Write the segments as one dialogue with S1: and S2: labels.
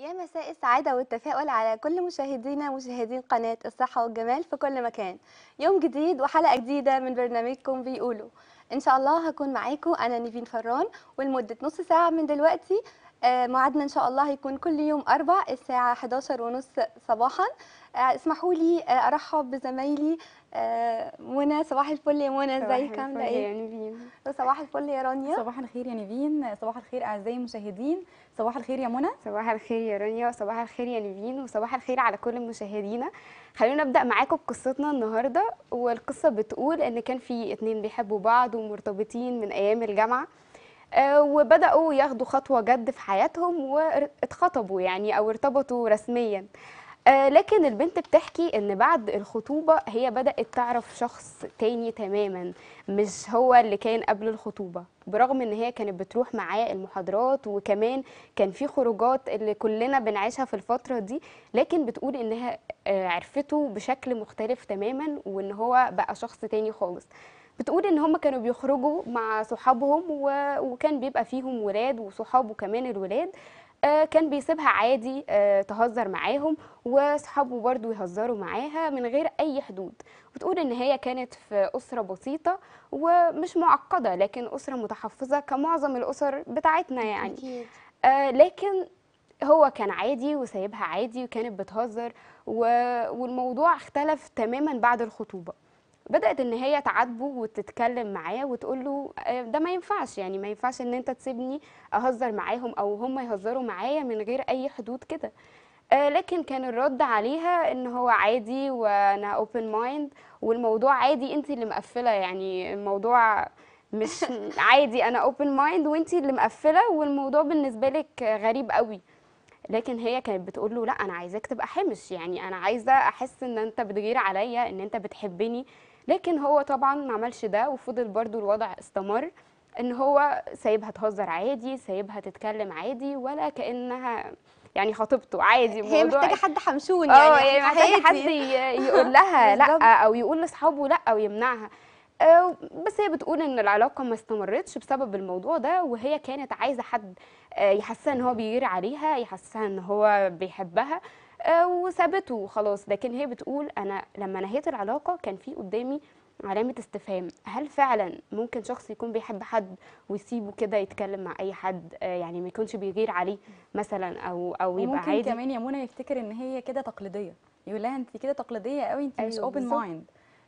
S1: يا مساء السعادة والتفاؤل على كل مشاهدينا ومشاهدين قناة الصحة والجمال في كل مكان يوم جديد وحلقة جديدة من برنامجكم بيقولوا إن شاء الله هكون معاكم أنا نيفين فران ولمدة نص ساعة من دلوقتي آه، موعدنا إن شاء الله هيكون كل يوم أربع الساعة 11 ونص صباحا آه، اسمحوا لي آه، أرحب بزمايلي آه، منى صباح الفل يا منى
S2: صباح
S1: ازيك عاملة
S2: الفل
S1: ايه؟
S2: يا نيفين
S1: وصباح الفل يا رانيا
S3: صباح الخير يا نيفين صباح الخير اعزائي المشاهدين صباح الخير يا منى
S2: صباح الخير يا رانيا وصباح الخير يا نيفين وصباح الخير على كل مشاهدينا خلونا نبدأ معاكم بقصتنا النهاردة والقصة بتقول إن كان في اتنين بيحبوا بعض ومرتبطين من أيام الجامعة آه، وبدأوا ياخدوا خطوة جد في حياتهم واتخطبوا يعني أو ارتبطوا رسميا آه، لكن البنت بتحكي ان بعد الخطوبة هي بدأت تعرف شخص تاني تماما مش هو اللي كان قبل الخطوبة برغم ان هي كانت بتروح معاه المحاضرات وكمان كان في خروجات اللي كلنا بنعيشها في الفترة دي لكن بتقول انها آه، عرفته بشكل مختلف تماما وان هو بقى شخص تاني خالص بتقول ان هم كانوا بيخرجوا مع صحابهم و- وكان بيبقى فيهم ولاد وصحابه كمان الولاد آه، كان بيسيبها عادي آه، تهزر معاهم وصحابه برضو يهزروا معاها من غير اي حدود بتقول ان هي كانت في اسره بسيطه ومش معقده لكن اسره متحفظه كمعظم الاسر بتاعتنا يعني
S1: أكيد
S2: آه لكن هو كان عادي وسايبها عادي وكانت بتهزر و... والموضوع اختلف تماما بعد الخطوبة بدأت ان هي تعاتبه وتتكلم معاه وتقول له آه، ده ما ينفعش يعني ما ينفعش ان انت تسيبني اهزر معاهم او هم يهزروا معايا من غير اي حدود كده آه، لكن كان الرد عليها ان هو عادي وانا اوبن مايند والموضوع عادي انت اللي مقفله يعني الموضوع مش عادي انا اوبن مايند وانت اللي مقفله والموضوع بالنسبه لك غريب قوي لكن هي كانت بتقول له لا انا عايزاك تبقى حمش يعني انا عايزه احس ان انت بتغير عليا ان انت بتحبني لكن هو طبعا ما عملش ده وفضل برضو الوضع استمر ان هو سايبها تهزر عادي سايبها تتكلم عادي ولا كانها يعني خطيبته عادي
S1: هي
S2: الموضوع
S1: محتاجة حد حمشون
S2: اه
S1: يعني
S2: يعني محتاجه حد
S1: حياتي.
S2: ي- يقول لها
S1: بالظبط.
S2: لا او يقول لاصحابه لا او يمنعها آه، بس هي بتقول ان العلاقه ما استمرتش بسبب الموضوع ده وهي كانت عايزه حد آه، يحسسها ان هو بيغير عليها يحسسها ان هو بيحبها آه، وسابته وخلاص لكن هي بتقول انا لما نهيت العلاقه كان في قدامي علامة استفهام هل فعلا ممكن شخص يكون بيحب حد ويسيبه كده يتكلم مع اي حد آه، يعني ما يكونش بيغير عليه مثلا او او يبقى
S3: وممكن
S2: عادي
S3: كمان يا منى يفتكر ان هي كده تقليديه يقول لها انت كده تقليديه قوي انت مش
S2: أيوة
S3: اوبن
S2: بالظبط.
S3: مايند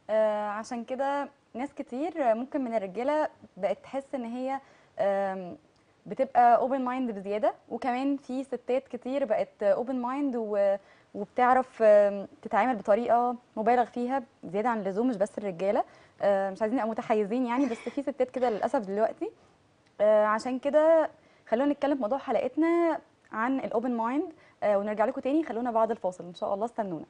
S3: آه عشان كده ناس كتير ممكن من الرجاله بقت تحس ان هي آم، بتبقى اوبن مايند بزياده وكمان في ستات كتير بقت اوبن مايند وبتعرف آم، تتعامل بطريقه مبالغ فيها زياده عن اللزوم مش بس الرجاله آه، مش عايزين نبقى متحيزين يعني بس في ستات كده للاسف دلوقتي آه، عشان كده خلونا نتكلم في موضوع حلقتنا عن الاوبن مايند ونرجع لكم تاني خلونا بعد الفاصل ان شاء الله استنونا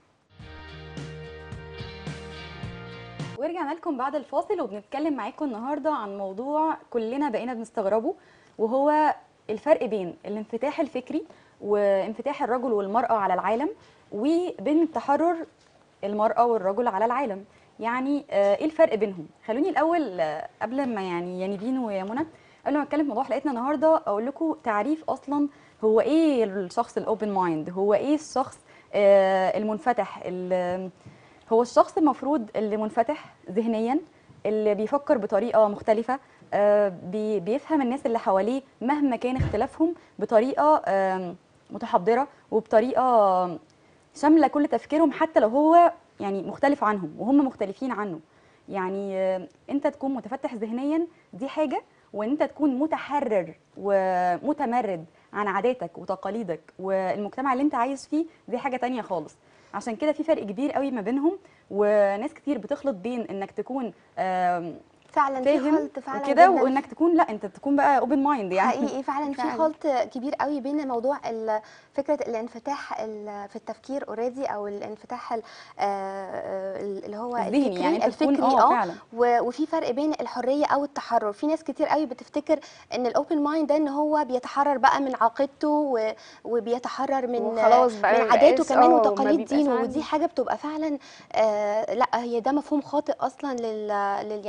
S3: ورجعنا لكم بعد الفاصل وبنتكلم معاكم النهارده عن موضوع كلنا بقينا بنستغربه وهو الفرق بين الانفتاح الفكري وانفتاح الرجل والمرأة على العالم وبين تحرر المرأة والرجل على العالم يعني آه، ايه الفرق بينهم خلوني الاول آه، قبل ما يعني يا نيفين ويا منى قبل ما اتكلم في موضوع حلقتنا النهارده اقول لكم تعريف اصلا هو ايه الشخص الاوبن مايند هو ايه الشخص آه، المنفتح ال- هو الشخص المفروض اللي منفتح ذهنيا اللي بيفكر بطريقه مختلفه آه، بي- بيفهم الناس اللي حواليه مهما كان اختلافهم بطريقه آم، متحضره وبطريقه شامله كل تفكيرهم حتى لو هو يعني مختلف عنهم وهم مختلفين عنه يعني آه، انت تكون متفتح ذهنيا دي حاجه وان انت تكون متحرر ومتمرد عن عاداتك وتقاليدك والمجتمع اللي انت عايش فيه دي حاجه تانية خالص عشان كده في فرق كبير قوي ما بينهم وناس كتير بتخلط بين انك تكون آم،
S1: فعلا في
S3: فاهم
S1: خلط فعلا
S3: وكده
S1: جداً.
S3: وانك تكون لا انت تكون بقى اوبن مايند يعني
S1: حقيقي فعلا في
S2: فعلا.
S1: خلط كبير قوي بين موضوع ال- فكره الانفتاح ال- في التفكير اوريدي او الانفتاح ال- آه، اللي هو
S3: الذهني
S1: الفكري
S3: يعني انت تكون
S1: الفكري
S3: اه فعلا
S1: و- وفي فرق بين الحريه او التحرر في ناس كتير قوي بتفتكر ان الاوبن مايند ده ان هو بيتحرر بقى من عقيدته و- وبيتحرر من
S2: وخلاص بقى
S1: من
S2: ما
S1: عاداته
S2: بقاش-
S1: كمان
S2: اه، ما
S1: وتقاليد
S2: بيبقاش
S1: دينه
S2: عندي.
S1: ودي حاجه بتبقى فعلا آه لا هي ده مفهوم خاطئ اصلا لل, لل يعني الانفتاح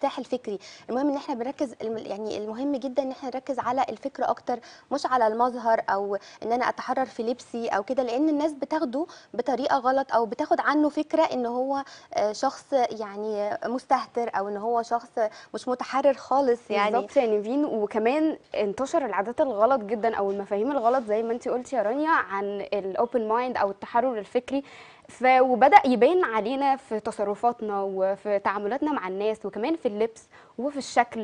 S1: الانفتاح الفكري المهم ان احنا بنركز الم- يعني المهم جدا ان احنا نركز على الفكر اكتر مش على المظهر او ان انا اتحرر في لبسي او كده لان الناس بتاخده بطريقه غلط او بتاخد عنه فكره ان هو آه، شخص يعني مستهتر او ان هو شخص مش متحرر خالص يعني
S2: بالظبط يا نيفين وكمان انتشر العادات الغلط جدا او المفاهيم الغلط زي ما انت قلتي يا رانيا عن الاوبن مايند او التحرر الفكري ف وبدا يبان علينا في تصرفاتنا وفي تعاملاتنا مع الناس وكمان في اللبس وفي الشكل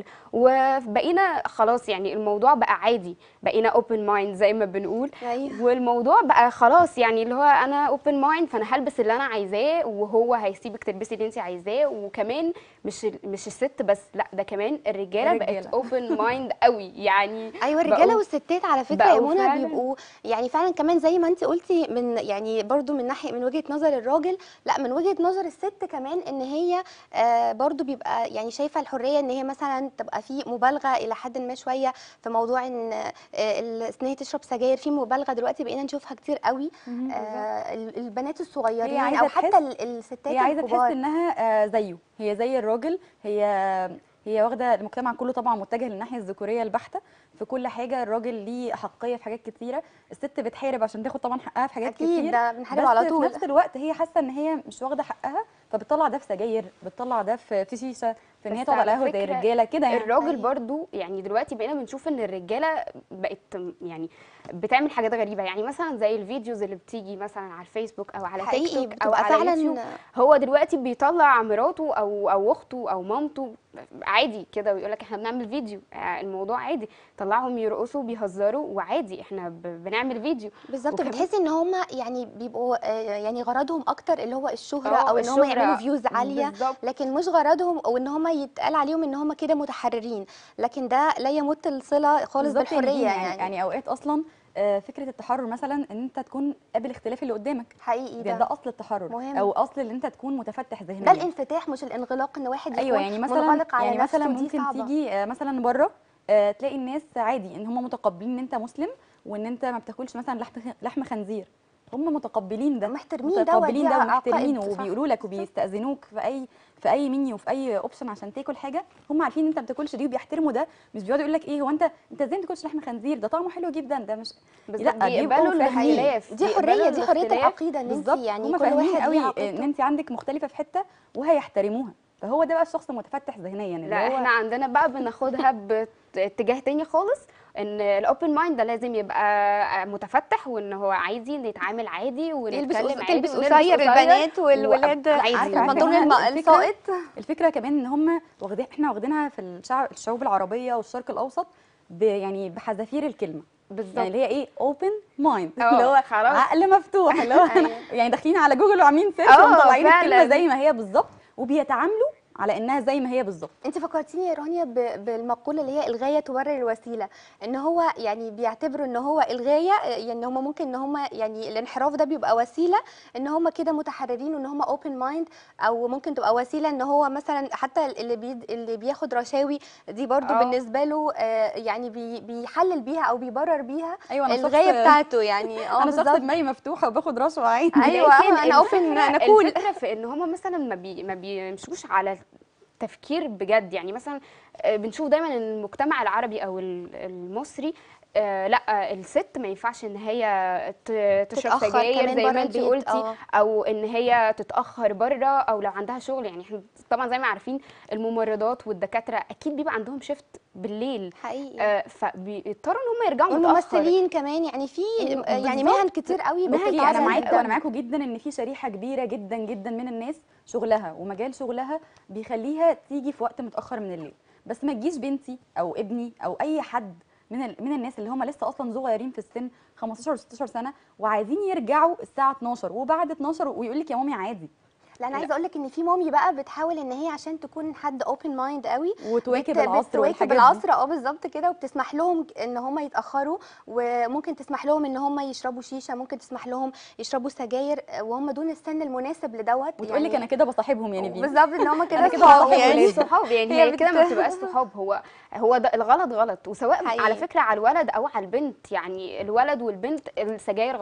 S2: وبقينا خلاص يعني الموضوع بقى عادي بقينا اوبن مايند زي ما بنقول
S1: أيوة.
S2: والموضوع بقى خلاص يعني اللي هو انا اوبن مايند فانا هلبس اللي انا عايزاه وهو هيسيبك تلبسي اللي انت عايزاه وكمان مش ال- مش الست بس لا ده كمان الرجاله بقت
S3: الرجالة.
S2: اوبن مايند قوي يعني
S1: ايوه الرجاله
S2: بقوا-
S1: والستات على فكره يا
S2: بقوا
S1: منى
S2: فعلاً-
S1: بيبقوا يعني فعلا كمان زي ما انت قلتي من يعني برضو من ناحيه من وجهه نظر الراجل لا من وجهه نظر الست كمان ان هي آه برضو بيبقى يعني شايفه الحريه ان هي مثلا تبقى في مبالغه الى حد ما شويه في موضوع ان آه ال- ان هي تشرب سجاير في مبالغه دلوقتي بقينا نشوفها كتير قوي
S3: مهم.
S1: آه ال- البنات الصغيرين
S3: عايزة
S1: او حتى
S3: تحس-
S1: ال- الستات
S3: هي عايزه تحس
S1: الكبار
S3: انها آه، زيه هي زي الراجل هي هي واخده المجتمع كله طبعا متجه للناحيه الذكوريه البحته في كل حاجه الراجل ليه احقيه في حاجات كتيره الست بتحارب عشان تاخد طبعا حقها في حاجات
S1: اكيد
S3: كتير
S1: ده بنحارب
S3: بس
S1: على
S3: في
S1: طول
S3: نفس الوقت هي حاسه ان هي مش واخده حقها فبتطلع ده في سجاير بتطلع ده في في شيشه في ان هي
S2: بس
S3: تقعد على
S2: على
S3: قهوه زي
S2: فكرة
S3: الرجاله كده يعني
S2: الراجل
S1: أيوة.
S2: برضو يعني دلوقتي بقينا بنشوف ان الرجاله بقت يعني بتعمل حاجات غريبه يعني مثلا زي الفيديوز اللي بتيجي مثلا على الفيسبوك او على تيك
S1: حقيقي
S2: توك او
S1: بتبقى
S2: على يوتيوب
S1: فعلا
S2: هو دلوقتي بيطلع مراته او او اخته او مامته عادي كده ويقول لك احنا بنعمل فيديو آه، الموضوع عادي طلعهم يرقصوا بيهزروا وعادي احنا ب- بنعمل فيديو
S1: بالظبط
S2: وكمان-
S1: بتحسي ان هم يعني بيبقوا آه، يعني غرضهم اكتر اللي هو الشهره
S2: آه،
S1: او ان هم
S2: الشهرة.
S1: يعملوا فيوز عاليه
S2: بالظبط
S1: لكن مش غرضهم او ان هم يتقال عليهم ان هم كده متحررين لكن ده لا يمت الصله خالص
S3: بالظبط يا
S1: بالحريه
S3: نيفين،
S1: يعني,
S3: يعني يعني اوقات اصلا آه، فكره التحرر مثلا ان انت تكون قابل اختلاف اللي قدامك
S1: حقيقي
S3: ده,
S1: ده,
S3: ده اصل التحرر
S1: مهم.
S3: او اصل ان انت تكون متفتح
S1: ده
S3: ذهنيا
S1: الانفتاح مش الانغلاق ان واحد يكون
S3: ايوه يعني مثلا
S1: منغلق على
S3: يعني
S1: نفسه
S3: مثلا
S1: دي
S3: ممكن
S1: صعبة.
S3: تيجي آه، مثلا بره آه، تلاقي الناس عادي ان هم متقبلين ان انت مسلم وان انت ما بتاكلش مثلا لحم لحم خنزير هم متقبلين ده
S1: محترمين ده
S3: متقبلين
S1: ودي
S3: ده
S1: عقائد،
S3: ومحترمينه
S1: صح.
S3: وبيقولوا لك وبيستاذنوك في اي في اي منيو في اي اوبشن عشان تاكل حاجه هم عارفين ان انت ما بتاكلش دي وبيحترموا ده مش بيقعدوا يقول لك ايه هو انت انت ازاي ما بتاكلش لحم خنزير ده طعمه حلو جدا ده مش
S2: بالظبط
S3: لا بيبقوا
S2: بيقبلوا
S3: فاهمين.
S2: الاختلاف
S1: دي
S2: بيقبلوا
S1: حريه دي حريه
S2: الاختلاف.
S1: العقيده ان انت
S3: بالظبط
S1: يعني
S3: هم
S1: كل
S3: فاهمين
S1: واحد
S3: قوي
S1: ليه
S3: ان
S1: عقيدته
S3: انت عندك مختلفه في حته وهيحترموها فهو ده بقى الشخص المتفتح ذهنيا اللي
S2: لا
S3: هو
S2: احنا عندنا بقى بناخدها باتجاه تاني خالص ان الاوبن مايند ده لازم يبقى متفتح وان هو عايز يتعامل عادي
S1: يلبس
S2: ونتكلم
S1: قص-
S2: عادي
S1: تلبس
S2: ونلبس
S1: قصير البنات والولاد
S2: عادي
S3: عارفة- عارفة
S1: البنطلون
S3: كمان
S1: الم-
S3: الفكرة-
S1: الساقط
S3: الفكره كمان ان هم واخدين احنا واخدينها في الشعب الشعوب العربيه والشرق الاوسط ب يعني بحذافير الكلمه
S2: بالظبط
S3: يعني اللي هي ايه اوبن مايند
S2: اه،
S3: اللي هو
S2: خلاص.
S3: عقل مفتوح اللي هو
S1: أيوة.
S3: يعني داخلين على جوجل وعاملين سيرش
S2: اه،
S3: ومطلعين الكلمه
S2: فعلا.
S3: زي ما هي بالظبط وبيتعاملوا على انها زي ما هي بالظبط
S1: انت فكرتيني يا رانيا ب- بالمقوله اللي هي الغايه تبرر الوسيله ان هو يعني بيعتبروا ان هو الغايه يعني هم ممكن ان هم يعني الانحراف ده بيبقى وسيله ان هم كده متحررين وان هم اوبن مايند او ممكن تبقى وسيله ان هو مثلا حتى اللي بيد اللي بياخد رشاوي دي برضو
S2: اه.
S1: بالنسبه له آه، يعني بي بيحلل بيها او بيبرر بيها
S3: ايوه انا
S1: الغايه
S3: شخص
S1: بتاعته يعني اه
S3: انا شخص
S1: بالظبط
S3: دماغي مفتوحه وباخد رشوه عادي
S1: أيوة،
S2: لكن
S1: أنا open،
S2: الفكرة-
S1: أنا cool.
S2: الفكره في ان هم مثلا ما, بي ما بيمشوش على تفكير بجد يعني مثلا آه، بنشوف دايما ان المجتمع العربي او ال- المصري آه لا الست ما ينفعش ان هي ت- تشرب
S1: تتأخر
S2: سجاير
S1: كمان
S2: زي
S1: برا
S2: ما انت
S1: البيت،
S2: قلتي
S1: اه.
S2: او ان هي تتاخر بره او لو عندها شغل يعني احنا طبعا زي ما عارفين الممرضات والدكاتره اكيد بيبقى عندهم شيفت بالليل
S1: حقيقي
S2: آه فبيضطروا ان هم يرجعوا متاخر
S1: والممثلين كمان يعني في يعني
S2: بالظبط.
S1: مهن كتير قوي
S3: اوكي
S1: بتتعرض
S3: انا معاك
S1: جداً.
S3: انا معاكم جدا ان في شريحه كبيره جدا جدا من الناس شغلها ومجال شغلها بيخليها تيجي في وقت متاخر من الليل بس ما تجيش بنتي او ابني او اي حد من ال- من الناس اللي هم لسه اصلا صغيرين في السن 15 و16 سنه وعايزين يرجعوا الساعه 12 وبعد 12 ويقول لك يا مامي عادي
S1: لا انا عايزه اقول لك ان في مامي بقى بتحاول ان هي عشان تكون حد اوبن مايند قوي
S3: وتواكب
S1: بت-
S3: العصر
S1: بتواكب
S3: والحاجات دي.
S1: العصر اه بالظبط كده وبتسمح لهم ان هم يتاخروا وممكن تسمح لهم ان هم يشربوا شيشه ممكن تسمح لهم يشربوا سجاير وهم دون السن المناسب لدوت
S3: وتقول لك انا كده بصاحبهم يعني بيه
S1: بالظبط ان هم كده
S3: أنا كده
S1: صحاب
S3: بصاحب
S1: يعني
S3: ولادي.
S2: صحاب يعني
S1: هي
S2: هي كده ما
S1: بت-
S2: بتبقاش صحاب هو هو ده الغلط غلط وسواء
S1: حقيقي.
S2: على فكره على الولد او على البنت يعني الولد والبنت السجاير غلط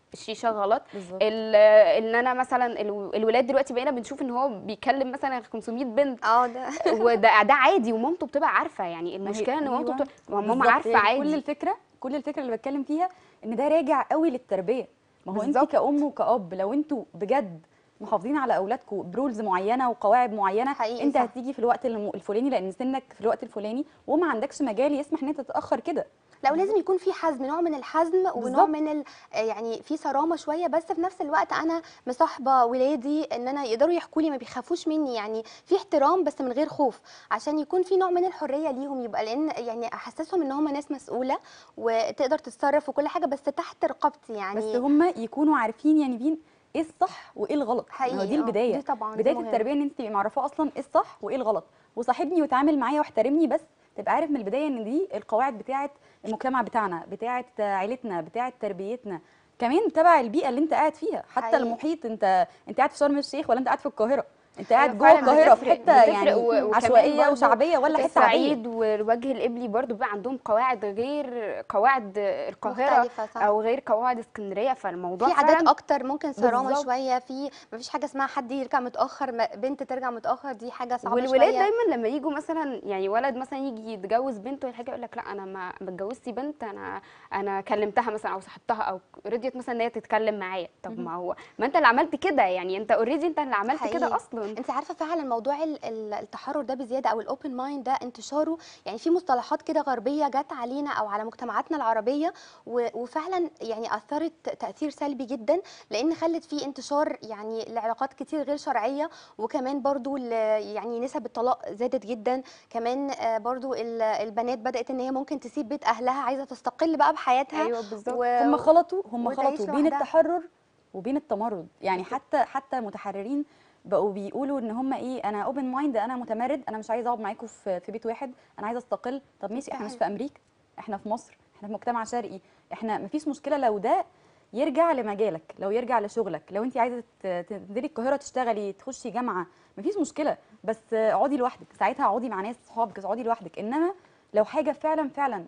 S2: الشيشه غلط
S3: بالظبط
S2: ال- ان انا مثلا الو- الولاد دلوقتي بقينا بنشوف ان هو بيكلم مثلا 500 بنت
S1: اه ده
S2: وده ده عادي ومامته بتبقى عارفه يعني المشكله ان مامته
S3: أيوة.
S2: بتبقى ما ماما
S3: بالظبط،
S2: عارفه
S3: هي
S2: عادي
S3: كل الفكره كل الفكره اللي بتكلم فيها ان ده راجع قوي للتربيه ما هو انت
S2: بالظبط.
S3: كأم وكأب لو انتوا بجد محافظين على اولادكم برولز معينه وقواعد معينه
S1: حقيقي
S3: انت
S1: صح.
S3: هتيجي في الوقت الم- الفلاني لان سنك في الوقت الفلاني وما عندكش مجال يسمح ان انت تتاخر كده
S1: لا ولازم يكون في حزم نوع من الحزم ونوع
S3: بالظبط.
S1: من ال... آه يعني في صرامه شويه بس في نفس الوقت انا مصاحبه ولادي ان انا يقدروا يحكوا لي ما بيخافوش مني يعني في احترام بس من غير خوف عشان يكون في نوع من الحريه ليهم يبقى لان يعني احسسهم ان هم ناس مسؤوله وتقدر تتصرف وكل حاجه بس تحت رقابتي يعني
S3: بس هم يكونوا عارفين يعني بين ايه الصح وايه الغلط ما هو
S1: حقيقي
S3: دي
S1: آه،
S3: البدايه
S1: دي طبعا دي
S3: بدايه
S1: مهمة.
S3: التربيه ان انت تبقي معرفه اصلا ايه الصح وايه الغلط وصاحبني وتعامل معايا واحترمني بس تبقى عارف من البدايه ان دي القواعد بتاعه المجتمع بتاعنا بتاعه عيلتنا بتاعه تربيتنا كمان تبع البيئه اللي انت قاعد فيها حتى
S1: حقيقي.
S3: المحيط انت انت قاعد في شرم الشيخ ولا انت قاعد في القاهره انت قاعد
S2: أيوة
S3: جوه
S2: فعلاً
S3: القاهره في
S2: بتفرق-
S3: حته
S2: بتفرق
S3: يعني
S2: و- وكمان
S3: عشوائيه
S2: برضو
S3: وشعبيه ولا حته عاديه
S2: الصعيد والوجه القبلي برضو بقى عندهم قواعد غير قواعد القاهره
S1: مختلفة، صح.
S2: او غير قواعد اسكندريه فالموضوع
S1: في عادات
S2: فعلا
S1: اكتر ممكن صرامه
S2: بالظبط.
S1: شويه في مفيش حاجه اسمها حد يرجع متاخر ما- بنت ترجع متاخر دي حاجه صعبه
S2: والولاد
S1: شويه
S2: دايما لما يجوا مثلا يعني ولد مثلا يجي يتجوز بنت ولا حاجه يقول لك لا انا ما ما اتجوزتي بنت انا انا كلمتها مثلا او صاحبتها او رضيت مثلا ان هي تتكلم معايا طب ما هو ما انت اللي عملت كده يعني انت اوريدي انت اللي عملت
S1: حقيقي.
S2: كده اصلا
S1: انت عارفه فعلا موضوع ال- ال- التحرر ده بزياده او الاوبن مايند ده انتشاره يعني في مصطلحات كده غربيه جت علينا او على مجتمعاتنا العربيه و- وفعلا يعني اثرت تاثير سلبي جدا لان خلت في انتشار يعني لعلاقات كتير غير شرعيه وكمان برضو ال- يعني نسب الطلاق زادت جدا كمان آه، برضو ال- البنات بدات ان هي ممكن تسيب بيت اهلها عايزه تستقل بقى بحياتها
S2: ايوه بالظبط
S1: و-
S3: هم خلطوا هم
S1: وتعيش
S3: خلطوا بين
S1: لوحدها.
S3: التحرر وبين التمرد يعني حتى حتى المتحررين بقوا بيقولوا ان هم ايه انا اوبن مايند انا متمرد انا مش عايزه اقعد معاكم في في بيت واحد انا عايزه استقل طب ماشي احنا مش في امريكا احنا في مصر احنا في مجتمع شرقي احنا مفيش مشكله لو ده يرجع لمجالك لو يرجع لشغلك لو انت عايزه ت- تنزلي القاهره تشتغلي تخشي جامعه مفيش مشكله بس اقعدي لوحدك ساعتها اقعدي مع ناس صحابك اقعدي لوحدك انما لو حاجه فعلا فعلا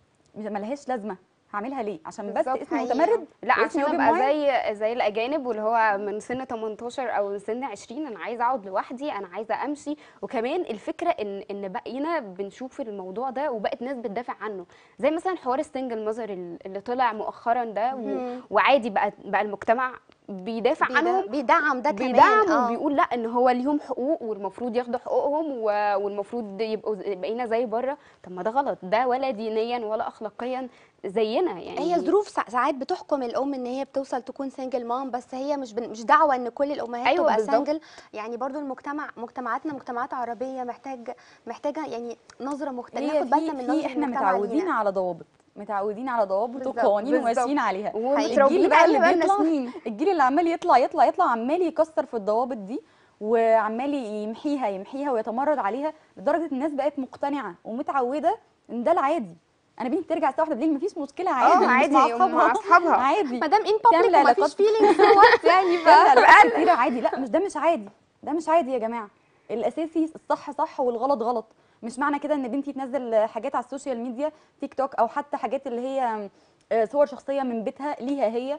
S3: ملهاش لازمه هعملها ليه عشان بس
S1: بالظبط،
S3: اسمي
S1: حقيقي.
S3: متمرد
S2: لا
S3: واسمي
S2: عشان
S3: open
S2: ابقى
S3: mind.
S2: زي زي الاجانب واللي هو من سن 18 او من سن 20 انا عايزه اقعد لوحدي انا عايزه امشي وكمان الفكره ان ان بقينا بنشوف الموضوع ده وبقت ناس بتدافع عنه زي مثلا حوار السنجل ماذر اللي طلع مؤخرا ده و...
S1: مم.
S2: وعادي بقى بقى المجتمع بيدافع
S1: بيدا-
S2: عنهم
S1: بيدعم ده كمان
S2: بيدعم
S1: آه.
S2: وبيقول لا ان هو ليهم حقوق والمفروض ياخدوا حقوقهم و- والمفروض يبقوا زي- بقينا زي بره طب ما ده غلط ده ولا دينيا ولا اخلاقيا زينا يعني
S1: هي ظروف سا- ساعات بتحكم الام ان هي بتوصل تكون سنجل مام بس هي مش بن... مش دعوه ان كل الامهات
S2: أيوة
S1: تبقى
S2: بالظبط.
S1: سنجل يعني برضو المجتمع مجتمعاتنا مجتمعات عربيه محتاج محتاجه يعني نظره مختلفه
S3: هي
S1: ناخد بالنا
S3: في,
S1: من
S3: في
S1: نظره
S3: احنا
S1: المجتمع
S3: متعودين
S1: لينا.
S3: على ضوابط متعودين على ضوابط
S1: بالظبط،
S3: وقوانين
S2: بالظبط.
S3: وماشيين عليها
S2: ومتربيين
S3: الجيل بقى اللي
S2: عليها بقالنا
S3: بيطلع
S2: سنين.
S3: الجيل اللي عمال يطلع يطلع يطلع عمال يكسر في الضوابط دي وعمال يمحيها يمحيها ويتمرد عليها لدرجه الناس بقت مقتنعه ومتعوده ان ده العادي انا بنتي ترجع الساعه 1 بالليل مفيش مشكله عادي مش
S2: عادي،
S3: مع
S2: مع
S3: اصحابها
S2: أصحابها.
S3: عادي
S1: ما دام ان
S3: تعمل
S1: بابليك وما
S3: علاقات-
S1: فيش فيلينجز وات يعني ف
S3: تعمل علاقات كتيرة عادي لا مش ده مش عادي ده مش عادي يا جماعه الاساسي الصح صح والغلط غلط مش معنى كده ان بنتي تنزل حاجات على السوشيال ميديا تيك توك او حتى حاجات اللي هي آه، صور شخصيه من بيتها ليها هي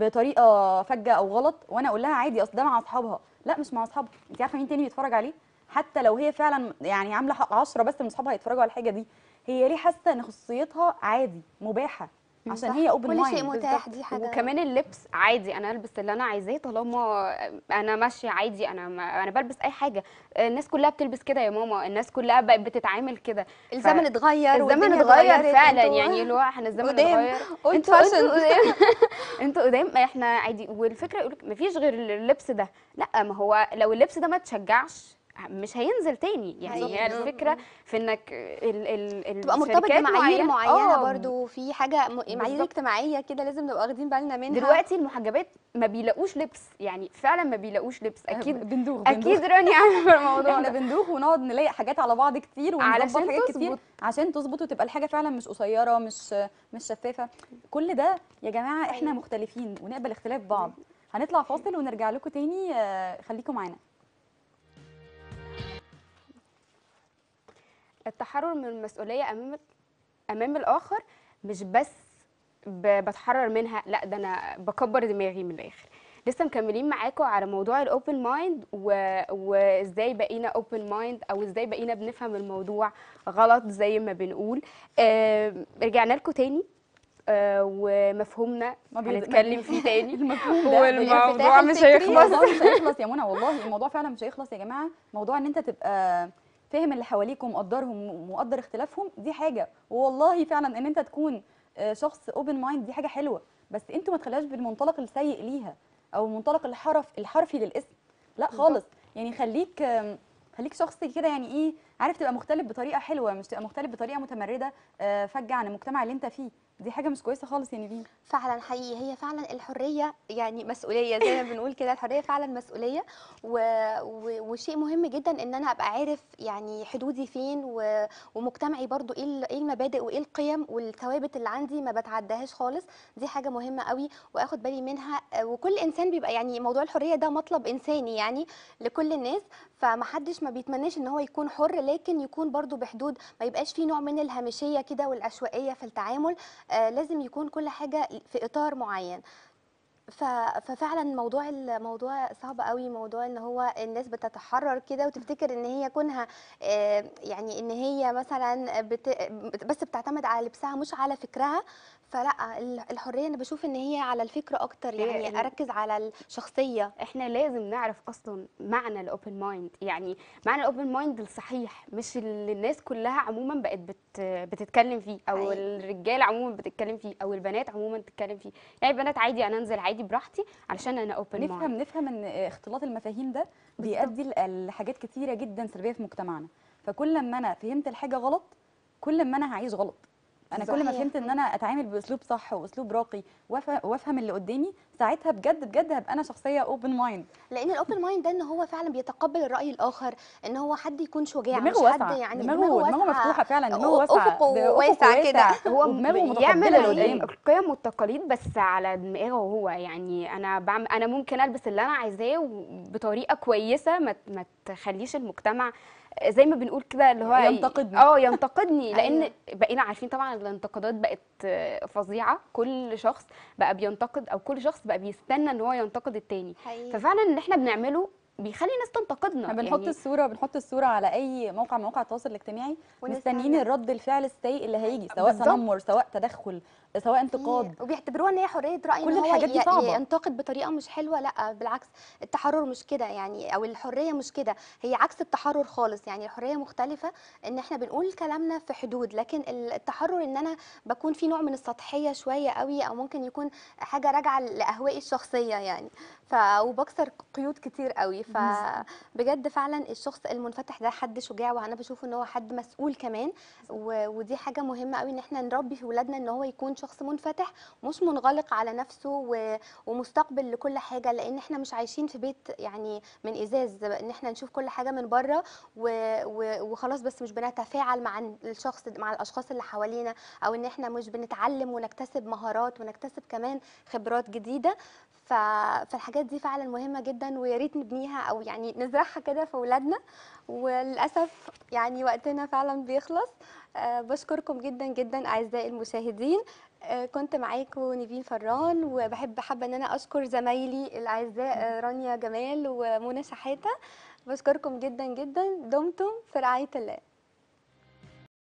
S3: بطريقه فجه او غلط وانا اقول لها عادي اصل ده مع اصحابها لا مش مع اصحابها انت عارفه مين تاني بيتفرج عليه حتى لو هي فعلا يعني عامله حق 10 بس من اصحابها هيتفرجوا على الحاجه دي هي ليه حاسه ان خصوصيتها عادي مباحه عشان
S1: صح.
S3: هي اوبن
S1: كل
S3: مايند
S1: شيء متاح دي حاجه
S2: وكمان اللبس عادي انا البس اللي انا عايزاه طالما انا ماشيه عادي انا ما انا بلبس اي حاجه الناس كلها بتلبس كده يا ماما الناس كلها بقت بتتعامل كده
S1: الزمن اتغير
S2: الزمن
S1: والدنيا
S2: اتغير
S1: اتغيرت،
S2: فعلا
S1: انتوا
S2: يعني اللي هو احنا الزمن
S1: قدام.
S2: اتغير
S1: old
S2: انتوا
S1: fashion.
S2: انتوا قدام انتوا قدام ما احنا عادي والفكره يقولك مفيش غير اللبس ده لا ما هو لو اللبس ده ما تشجعش مش هينزل تاني يعني هي
S1: بالظبط.
S2: الفكره في انك ال ال
S1: تبقى مرتبط
S2: الشركات
S1: بمعايير معينه
S2: آه،
S1: برضو في حاجه م- معايير
S2: بالظبط.
S1: اجتماعيه كده لازم نبقى واخدين بالنا منها
S2: دلوقتي المحجبات ما بيلاقوش لبس يعني فعلا ما بيلاقوش لبس اكيد
S3: بندوخ بندوخ.
S2: اكيد راني عارفه الموضوع
S3: احنا
S2: ده
S3: بندوخ ونقعد نلاقي حاجات على بعض كتير ونظبط
S2: علشان
S3: حاجات كتير
S2: تظبط.
S3: عشان تظبط وتبقى الحاجه فعلا مش قصيره مش مش شفافه كل ده يا جماعه احنا
S1: أيوة.
S3: مختلفين ونقبل اختلاف بعض هنطلع فاصل ونرجع لكم تاني آه، خليكم معانا
S2: التحرر من المسؤوليه امام امام الاخر مش بس ب- بتحرر منها لا ده انا بكبر دماغي من الاخر لسه مكملين معاكم على موضوع الاوبن مايند وازاي بقينا اوبن مايند او ازاي بقينا بنفهم الموضوع غلط زي ما بنقول آه رجعنا لكم تاني آه ومفهومنا
S3: ما بيز-
S2: هنتكلم فيه تاني
S3: المفهوم ده
S2: والموضوع
S1: الانفتاح
S2: مش
S1: الفكري
S2: هيخلص
S3: الموضوع مش هيخلص يا منى والله الموضوع فعلا مش هيخلص يا جماعه موضوع ان انت تبقى فاهم اللي حواليك ومقدرهم ومقدر اختلافهم دي حاجه والله فعلا ان انت تكون آه، شخص اوبن مايند دي حاجه حلوه بس انتوا ما تخليهاش بالمنطلق السيء ليها او المنطلق الحرف الحرفي للاسم لا خالص يعني خليك آم، خليك شخص كده يعني ايه عارف تبقى مختلف بطريقه حلوه مش تبقى مختلف بطريقه متمرده آه، فجه عن المجتمع اللي انت فيه دي حاجه مش كويسه خالص يا نيفين
S1: فعلا حقيقي هي فعلا الحريه يعني مسؤوليه زي ما بنقول كده الحريه فعلا مسؤوليه و... و... وشيء مهم جدا ان انا ابقى عارف يعني حدودي فين و... ومجتمعي برضو ايه ال- ايه المبادئ وايه القيم والثوابت اللي عندي ما بتعداهاش خالص دي حاجه مهمه قوي واخد بالي منها آه، وكل انسان بيبقى يعني موضوع الحريه ده مطلب انساني يعني لكل الناس فمحدش ما بيتمناش ان هو يكون حر لكن يكون برضو بحدود ما يبقاش فيه نوع من الهامشيه كده والعشوائيه في التعامل آه، لازم يكون كل حاجه في اطار معين ف... ففعلا موضوع الموضوع صعب قوي موضوع ان هو الناس بتتحرر كده وتفتكر ان هي كونها آه، يعني ان هي مثلا بت... بس بتعتمد على لبسها مش على فكرها فلا ال- الحريه انا بشوف ان هي على الفكر اكتر
S2: هي
S1: يعني
S2: ال-
S1: اركز على الشخصيه
S2: احنا لازم نعرف اصلا معنى الاوبن مايند يعني معنى الاوبن مايند الصحيح مش اللي الناس كلها عموما بقت بت بتتكلم فيه او
S1: حقيقي.
S2: الرجال عموما بتتكلم فيه او البنات عموما بتتكلم فيه يعني البنات عادي انا انزل عادي براحتي علشان انا اوبن مايند
S3: نفهم نفهم ان اختلاط المفاهيم ده بيؤدي ل- لحاجات كتيره جدا سلبيه في مجتمعنا فكل ما انا فهمت الحاجه غلط كل ما انا هعيش غلط انا كل ما
S1: صحيح.
S3: فهمت ان انا اتعامل باسلوب صح واسلوب راقي وأف- وافهم اللي قدامي ساعتها بجد بجد هبقى انا شخصيه اوبن مايند
S1: لان الاوبن مايند ده ان هو فعلا بيتقبل الراي الاخر ان هو حد يكون شجاع مش
S3: دماغه
S1: حد
S3: واسعه
S1: يعني
S3: دماغه دماغه
S1: واسعة.
S3: مفتوحه فعلا دماغه واسعه
S1: افقه
S3: ده
S1: واسع كده
S2: هو
S3: ودماغه
S2: يعمل
S3: متقبله اللي
S2: ال-
S3: قدامه
S2: القيم والتقاليد بس على دماغه هو يعني انا بعمل انا ممكن البس اللي انا عايزاه بطريقه كويسه ما ما تخليش المجتمع زي ما بنقول كده اللي هو
S3: ينتقدني.
S2: اه ينتقدني لان
S1: أيوة.
S2: بقينا عارفين طبعا الانتقادات بقت فظيعه كل شخص بقى بينتقد او كل شخص بقى بيستنى ان هو ينتقد التاني
S1: حقيقي.
S2: ففعلا اللي احنا بنعمله بيخلي الناس تنتقدنا
S3: احنا بنحط
S2: يعني
S3: الصوره بنحط الصوره على اي موقع من مواقع التواصل الاجتماعي
S1: ونستنى.
S3: مستنيين الرد الفعل السيء اللي هيجي سواء
S2: بالظبط.
S3: تنمر سواء تدخل سواء انتقاد
S1: وبيعتبروها ان هي حريه راي
S3: كل
S1: ان هو
S3: الحاجات دي
S1: ي-
S3: صعبة.
S1: ينتقد بطريقه مش حلوه لا بالعكس التحرر مش كده يعني او الحريه مش كده هي عكس التحرر خالص يعني الحريه مختلفه ان احنا بنقول كلامنا في حدود لكن التحرر ان انا بكون في نوع من السطحيه شويه قوي او ممكن يكون حاجه راجعه لاهوائي الشخصيه يعني ف وبكسر قيود كتير قوي فبجد فعلا الشخص المنفتح ده حد شجاع وانا بشوف ان هو حد مسؤول كمان و... ودي حاجه مهمه قوي ان احنا نربي في ولادنا ان هو يكون شخص منفتح مش منغلق على نفسه و... ومستقبل لكل حاجه لان احنا مش عايشين في بيت يعني من ازاز ان احنا نشوف كل حاجه من بره و... و... وخلاص بس مش بنتفاعل مع الشخص مع الاشخاص اللي حوالينا او ان احنا مش بنتعلم ونكتسب مهارات ونكتسب كمان خبرات جديده ف... فالحاجات دي فعلا مهمه جدا ويا ريت نبنيها او يعني نزرعها كده في ولادنا وللاسف يعني وقتنا فعلا بيخلص أه بشكركم جدا جدا اعزائي المشاهدين أه كنت معاكم نيفين فران وبحب حابه ان انا اشكر زمايلي الاعزاء آه، رانيا جمال ومنى شحاته بشكركم جدا جدا دمتم في رعايه الله